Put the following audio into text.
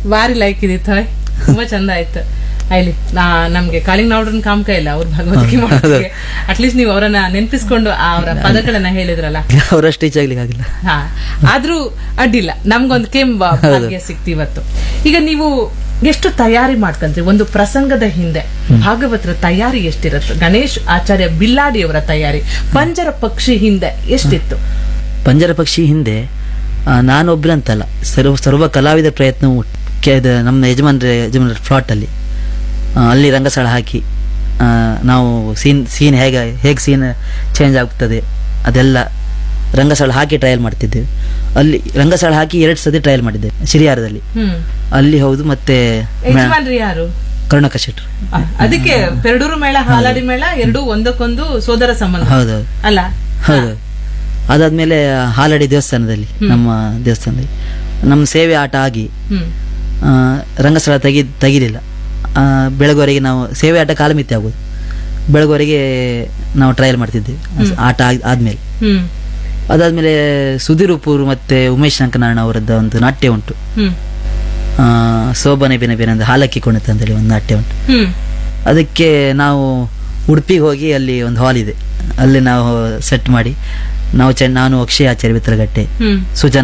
ಭಾರಿ like ಇದಿತ್ತು hi ತುಂಬಾ ಚಂದ ಆಯ್ತು ಆಯ್ಲಿ ನಾ ನಮ್ಗೆ ಕಾಳಿಂಗ್ ನಾವ್ರನ್ ಕಾಮಕ ಇಲ್ಲ ಅವ್ರ ಭಗವದ್ಗೀತೆ ಮಾಡೋದಕ್ಕೆ ಅಟ್ಲೀಸ್ಟ್ ನೀವು ಅವರನ್ನ ನೆನಪಿಸ್ಕೊಂಡು ಅವರ ಪದಗಳನ್ನ ಹೇಳಿದ್ರಲ್ಲ ಅವರಷ್ಟು ಟೀಚ್ ಆಗ್ಲಿಕ್ಕೆ ಆಗಿಲ್ಲ ಹಾ ಆದ್ರೂ ಅಡ್ಡಿಲ್ಲ ನಮ್ಗೊಂದು ಕೆಂಬ ಭಾಗ್ಯ ಸಿಕ್ತಿ ಇವತ್ತು ಈಗ ನೀವು ಎಷ್ಟು ತಯಾರಿ ಮಾಡ್ಕೊಂತೀರಿ ಒಂದು ಪ್ರಸಂಗದ ಹಿಂದೆ ಭಾಗವತರ ತಯಾರಿ ಎಷ್ಟಿರುತ್ತೆ ಗಣೇಶ್ ಆಚಾರ್ಯ ಬಿಲ್ಲಾಡಿ ಅವರ ತಯಾರಿ ಪಂಜರ ಪಕ್ಷಿ ಹಿಂದೆ ಎಷ್ಟಿತ್ತು ಪಂಜರ ಪಕ್ಷಿ ಹಿಂದೆ ಆ, ನಾನೊಬ್ಬನೇ ಅಂತಲ್ಲ ಸರ್ವ ಸರ್ವ ಕಲಾವಿದರ ಪ್ರಯತ್ನವು ಕೆ- ಇದು ನಮ್ಮ ಯಜಮಾನ್ರ ಯಜಮಾನ್ರ ಫ್ಲಾಟಲ್ಲಿ ಅಲ್ಲಿ ರಂಗಸ್ಥಳ ಹಾಕಿ ಆ, ನಾವು ಸೀನ್ ಸೀನ್ ಹೇಗೆ ಹೇಗೆ ಸೀನ್ ಚೇಂಜ್ ಆಗ್ತದೆ ಅದೆಲ್ಲ ರಂಗಸ್ಥಳ ಹಾಕಿ ಟ್ರಯಲ್ ಮಾಡ್ತಿದ್ದೇವೆ ಅಲ್ಲಿ ರಂಗಸ್ಥಳ ಹಾಕಿ ಎರಡು ಸತಿ ಟ್ರಯಲ್ ಮಾಡಿದ್ದೇವೆ ಶಿರಿಯಾರದಲ್ಲಿ ಹ್ಮ್ ಅಲ್ಲಿ ಹೌದು ಮತ್ತೆ ಯಜಮಾನ್ರಿ ಯಾರು ಕರುಣಕ ಶೆಟ್ರು ಆ, ಅದಕ್ಕೆ ಪೆರಡೂರು ಮೇಳ ಹಾಲಾಡಿ ಮೇಳ ಎರಡು ಒಂದಕ್ಕೊಂದು ಸೋದರ ಸಂಬಂಧ ಹೌದೌದು ಅಲ್ಲ ಹೌದು ಅದಾದ್ಮೇಲೆ ಹಾಲಡಿ ದೇವಸ್ಥಾನದಲ್ಲಿ ನಮ್ಮ ದೇವಸ್ಥಾನದಲ್ಲಿ ನಮ್ಮ ಸೇವೆ ಆಟ ಆಗಿ ಹ್ಮ್ ಆ, ರಂಗಸ್ಥಳ ತೆಗಿ ತೆಗಿಲಿಲ್ಲ ಆ, ಬೆಳಗುವರೆಗೆ ನಾವು ಸೇವೆ ಆಟ ಕಾಲಮಿತಿ ಆಗೋದು ಬೆಳಗುವರೆಗೆ ನಾವು ಟ್ರಯಲ್ ಮಾಡ್ತಿದ್ದೇವೆ ಆಟ ಆಗ್- ಆದ್ಮೇಲೆ ಹ್ಮ್ ಅದಾದ್ಮೇಲೆ ಸುಧೀರ್ ಉಪೂರ್ ಮತ್ತೆ ಉಮೇಶ್ ಶಂಕನಾರಾಯಣ ಅವರದ್ದು ಒಂದು ನಾಟ್ಯ ಉಂಟು ಹ್ಮ್ ಆ, ಸೋಬನೆ ಬೆನೆ ಬೆನೆ ಅಂತ ಹಾಲಕ್ಕಿ ಕುಣಿತ ಅಂತೇಳಿ ಒಂದು ನಾಟ್ಯ ಉಂಟು ಹ್ಮ್ ಅದಕ್ಕೆ ನಾವು ಉಡುಪಿಗೆ ಹೋಗಿ ಅಲ್ಲಿ ಒಂದು ಹಾಲ್ ಇದೆ ಅಲ್ಲಿ ನಾವು ಸೆಟ್ ಮಾಡಿ ನಾವು ಚೆನ್ನ ನಾನು ಅಕ್ಷಯ್ ಆಚಾರ್ಯ ಬಿತ್ತಲಗಟ್ಟೆ ಹ್ಮ್ ಸುಜನ್